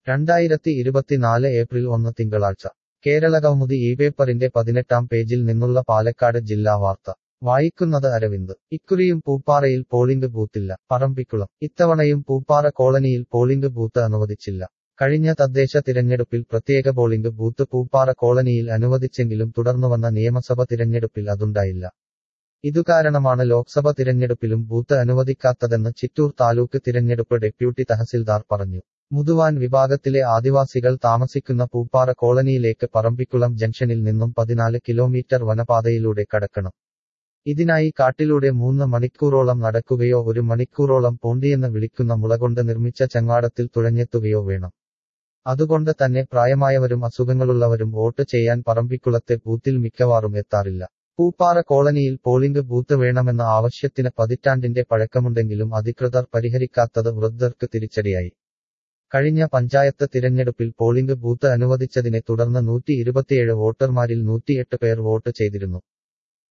രണ്ടായിരത്തി ഇരുപത്തിനാല് ഏപ്രിൽ ഒന്ന് തിങ്കളാഴ്ച കേരളകൗമുദി ഈ പേപ്പറിന്റെ പതിനെട്ടാം പേജിൽ നിന്നുള്ള പാലക്കാട് ജില്ലാ വാർത്ത വായിക്കുന്നത് അരവിന്ദ് ഇക്കുറിയും പൂപ്പാറയിൽ പോളിംഗ് ബൂത്തില്ല പറമ്പിക്കുളം ഇത്തവണയും പൂപ്പാറ കോളനിയിൽ പോളിംഗ് ബൂത്ത് അനുവദിച്ചില്ല കഴിഞ്ഞ തദ്ദേശ തിരഞ്ഞെടുപ്പിൽ പ്രത്യേക പോളിംഗ് ബൂത്ത് പൂപ്പാറ കോളനിയിൽ അനുവദിച്ചെങ്കിലും തുടർന്നുവന്ന നിയമസഭ തിരഞ്ഞെടുപ്പിൽ അതുണ്ടായില്ല ഇതുകാരണമാണ് ലോക്സഭ തിരഞ്ഞെടുപ്പിലും ബൂത്ത് അനുവദിക്കാത്തതെന്ന് ചിറ്റൂർ താലൂക്ക് തിരഞ്ഞെടുപ്പ് ഡെപ്യൂട്ടി തഹസിൽദാർ പറഞ്ഞു മുതുവാൻ വിഭാഗത്തിലെ ആദിവാസികൾ താമസിക്കുന്ന പൂപ്പാറ കോളനിയിലേക്ക് പറമ്പിക്കുളം ജംഗ്ഷനിൽ നിന്നും പതിനാല് കിലോമീറ്റർ വനപാതയിലൂടെ കടക്കണം ഇതിനായി കാട്ടിലൂടെ മൂന്ന് മണിക്കൂറോളം നടക്കുകയോ ഒരു മണിക്കൂറോളം പോണ്ടിയെന്ന് വിളിക്കുന്ന മുളകൊണ്ട് നിർമ്മിച്ച ചങ്ങാടത്തിൽ തുഴഞ്ഞെത്തുകയോ വേണം അതുകൊണ്ട് തന്നെ പ്രായമായവരും അസുഖങ്ങളുള്ളവരും വോട്ട് ചെയ്യാൻ പറമ്പിക്കുളത്തെ ബൂത്തിൽ മിക്കവാറും എത്താറില്ല പൂപ്പാറ കോളനിയിൽ പോളിംഗ് ബൂത്ത് വേണമെന്ന ആവശ്യത്തിന് പതിറ്റാണ്ടിന്റെ പഴക്കമുണ്ടെങ്കിലും അധികൃതർ പരിഹരിക്കാത്തത് വൃദ്ധർക്ക് തിരിച്ചടിയായി കഴിഞ്ഞ പഞ്ചായത്ത് തിരഞ്ഞെടുപ്പിൽ പോളിംഗ് ബൂത്ത് അനുവദിച്ചതിനെ തുടർന്ന് നൂറ്റി ഇരുപത്തിയേഴ് വോട്ടർമാരിൽ നൂറ്റിയെട്ട് പേർ വോട്ട് ചെയ്തിരുന്നു